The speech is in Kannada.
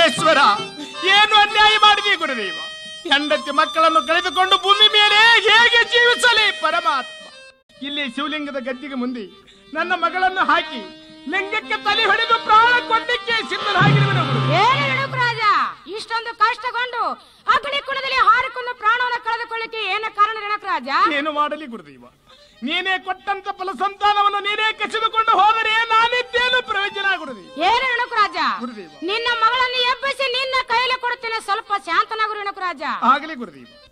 ಪರಮೇಶ್ವರ ಏನು ಅನ್ಯಾಯ ಮಾಡಿದೆ ಗುರುದೇವ ಹೆಂಡತಿ ಮಕ್ಕಳನ್ನು ಕಳೆದುಕೊಂಡು ಭೂಮಿ ಮೇಲೆ ಹೇಗೆ ಜೀವಿಸಲಿ ಪರಮಾತ್ಮ ಇಲ್ಲಿ ಶಿವಲಿಂಗದ ಗದ್ದಿಗೆ ಮುಂದೆ ನನ್ನ ಮಗಳನ್ನು ಹಾಕಿ ಲಿಂಗಕ್ಕೆ ತಲೆ ಹೊಡೆದು ಪ್ರಾಣ ಕೊಡ್ಲಿಕ್ಕೆ ಸಿದ್ಧನಾಗಿರುವನು ಗುರು ಏನು ರೇಣುಕ ರಾಜ ಇಷ್ಟೊಂದು ಕಷ್ಟಗೊಂಡು ಅಗ್ನಿ ಕುಂಡದಲ್ಲಿ ಹಾರಿಕೊಂಡು ಪ್ರಾಣವನ್ನು ಕಳೆದುಕೊಳ್ಳಿಕ್ಕೆ ಏನು ಕಾರಣ ರೇಣುಕ ರಾಜ ಏನು ಮಾಡಲಿ ಗುರುದೇವ ನೀನೇ ಕೊಟ್ಟಂತ ಫಲ ಸಂತಾನವನ್ನು ನೀನೇ ಕಸಿದುಕೊಂಡು ಹೋದರೆ ನಾನಿದ್ದೇನು ಪ್ರಯೋಜನ ಗುರುದೇವ ಏನು ರೇಣುಕ ರಾಜ ಗುರುದೇವ ನಿನ್ನ ಮಗಳನ್ನು ಎಬ್ಬಿಸಿ ನಿನ್ನ ಕೈಯಲ್ಲಿ ಕೊಡುತ್ತೇನೆ ಸ್ವಲ್ಪ ಶಾಂತನಾಗು ರೇಣುಕ ರಾಜ ಆಗಲಿ ಗುರುದೇವ